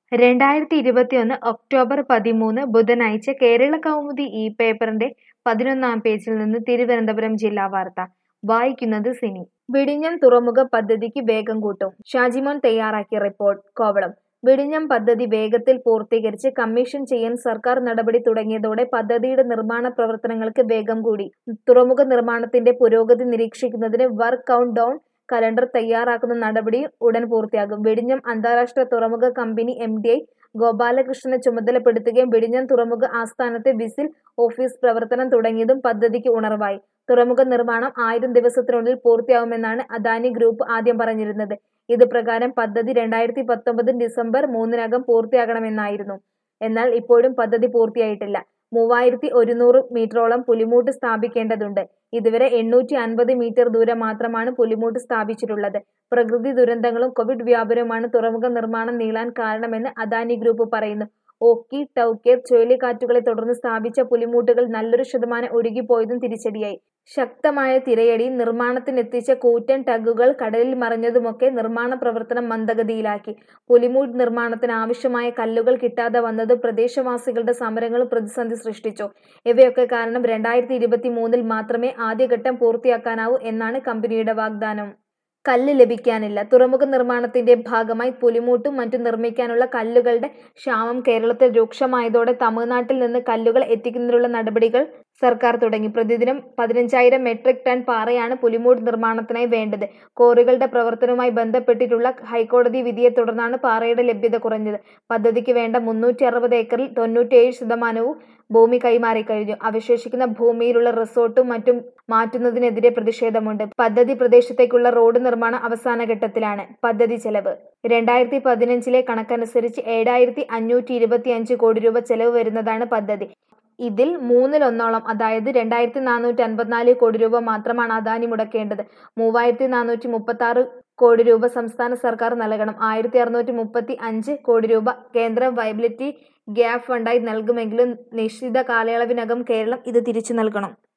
രണ്ടായിരത്തി ഇരുപത്തിയൊന്ന് ഒക്ടോബർ പതിമൂന്ന് ബുധനാഴ്ച കേരള കൗമുദി ഈ പേപ്പറിന്റെ പതിനൊന്നാം പേജിൽ നിന്ന് തിരുവനന്തപുരം ജില്ലാ വാർത്ത വായിക്കുന്നത് സിനി വിഴിഞ്ഞം തുറമുഖ പദ്ധതിക്ക് വേഗം കൂട്ടും ഷാജിമോൻ തയ്യാറാക്കിയ റിപ്പോർട്ട് കോവളം വിഴിഞ്ഞം പദ്ധതി വേഗത്തിൽ പൂർത്തീകരിച്ച് കമ്മീഷൻ ചെയ്യാൻ സർക്കാർ നടപടി തുടങ്ങിയതോടെ പദ്ധതിയുടെ നിർമ്മാണ പ്രവർത്തനങ്ങൾക്ക് വേഗം കൂടി തുറമുഖ നിർമ്മാണത്തിന്റെ പുരോഗതി നിരീക്ഷിക്കുന്നതിന് വർക്ക് കൗണ്ട് ഡൗൺ കലണ്ടർ തയ്യാറാക്കുന്ന നടപടി ഉടൻ പൂർത്തിയാകും വിഴിഞ്ഞം അന്താരാഷ്ട്ര തുറമുഖ കമ്പനി എം ഡി ഐ ഗോപാലകൃഷ്ണനെ ചുമതലപ്പെടുത്തുകയും വിഴിഞ്ഞം തുറമുഖ ആസ്ഥാനത്തെ വിസിൽ ഓഫീസ് പ്രവർത്തനം തുടങ്ങിയതും പദ്ധതിക്ക് ഉണർവായി തുറമുഖ നിർമ്മാണം ആയിരം ദിവസത്തിനുള്ളിൽ പൂർത്തിയാവുമെന്നാണ് അദാനി ഗ്രൂപ്പ് ആദ്യം പറഞ്ഞിരുന്നത് ഇത് പ്രകാരം പദ്ധതി രണ്ടായിരത്തി പത്തൊമ്പത് ഡിസംബർ മൂന്നിനകം പൂർത്തിയാകണമെന്നായിരുന്നു എന്നാൽ ഇപ്പോഴും പദ്ധതി പൂർത്തിയായിട്ടില്ല മൂവായിരത്തി ഒരുന്നൂറ് മീറ്ററോളം പുലിമൂട്ട് സ്ഥാപിക്കേണ്ടതുണ്ട് ഇതുവരെ എണ്ണൂറ്റി അൻപത് മീറ്റർ ദൂരം മാത്രമാണ് പുലിമൂട്ട് സ്ഥാപിച്ചിട്ടുള്ളത് പ്രകൃതി ദുരന്തങ്ങളും കോവിഡ് വ്യാപനവുമാണ് തുറമുഖ നിർമ്മാണം നീളാൻ കാരണമെന്ന് അദാനി ഗ്രൂപ്പ് പറയുന്നു ഓക്കി ടൗക്കേർ ചുഴലിക്കാറ്റുകളെ തുടർന്ന് സ്ഥാപിച്ച പുലിമൂട്ടുകൾ നല്ലൊരു ശതമാനം ഒഴുകിപ്പോയതും തിരിച്ചടിയായി ശക്തമായ തിരയടി നിർമ്മാണത്തിനെത്തിച്ച കൂറ്റൻ ടഗുകൾ കടലിൽ മറിഞ്ഞതുമൊക്കെ നിർമ്മാണ പ്രവർത്തനം മന്ദഗതിയിലാക്കി പുലിമൂട് നിർമ്മാണത്തിന് ആവശ്യമായ കല്ലുകൾ കിട്ടാതെ വന്നത് പ്രദേശവാസികളുടെ സമരങ്ങളും പ്രതിസന്ധി സൃഷ്ടിച്ചു ഇവയൊക്കെ കാരണം രണ്ടായിരത്തി ഇരുപത്തി മൂന്നിൽ മാത്രമേ ആദ്യഘട്ടം പൂർത്തിയാക്കാനാവൂ എന്നാണ് കമ്പനിയുടെ വാഗ്ദാനം കല്ല് ലഭിക്കാനില്ല തുറമുഖ നിർമ്മാണത്തിന്റെ ഭാഗമായി പുലിമൂട്ടും മറ്റും നിർമ്മിക്കാനുള്ള കല്ലുകളുടെ ക്ഷാമം കേരളത്തിൽ രൂക്ഷമായതോടെ തമിഴ്നാട്ടിൽ നിന്ന് കല്ലുകൾ എത്തിക്കുന്നതിനുള്ള നടപടികൾ സർക്കാർ തുടങ്ങി പ്രതിദിനം പതിനഞ്ചായിരം മെട്രിക് ടൺ പാറയാണ് പുലിമൂട് നിർമ്മാണത്തിനായി വേണ്ടത് കോറികളുടെ പ്രവർത്തനവുമായി ബന്ധപ്പെട്ടിട്ടുള്ള ഹൈക്കോടതി വിധിയെ തുടർന്നാണ് പാറയുടെ ലഭ്യത കുറഞ്ഞത് പദ്ധതിക്ക് വേണ്ട മുന്നൂറ്റി അറുപത് ഏക്കറിൽ തൊണ്ണൂറ്റിയേഴ് ശതമാനവും ഭൂമി കൈമാറി കഴിഞ്ഞു അവശേഷിക്കുന്ന ഭൂമിയിലുള്ള റിസോർട്ടും മറ്റും മാറ്റുന്നതിനെതിരെ പ്രതിഷേധമുണ്ട് പദ്ധതി പ്രദേശത്തേക്കുള്ള റോഡ് നിർമ്മാണം അവസാന ഘട്ടത്തിലാണ് പദ്ധതി ചെലവ് രണ്ടായിരത്തി പതിനഞ്ചിലെ കണക്കനുസരിച്ച് ഏഴായിരത്തി അഞ്ഞൂറ്റി ഇരുപത്തി അഞ്ച് കോടി രൂപ ചെലവ് വരുന്നതാണ് പദ്ധതി ഇതിൽ മൂന്നിലൊന്നോളം അതായത് രണ്ടായിരത്തി നാനൂറ്റി അൻപത്തിനാല് കോടി രൂപ മാത്രമാണ് അദാനി മുടക്കേണ്ടത് മൂവായിരത്തി നാനൂറ്റി മുപ്പത്തി ആറ് കോടി രൂപ സംസ്ഥാന സർക്കാർ നൽകണം ആയിരത്തി അറുന്നൂറ്റി മുപ്പത്തി അഞ്ച് കോടി രൂപ കേന്ദ്ര വയബിലിറ്റി ഗ്യാപ്പ് ഫണ്ടായി നൽകുമെങ്കിലും നിശ്ചിത കാലയളവിനകം കേരളം ഇത് തിരിച്ചു നൽകണം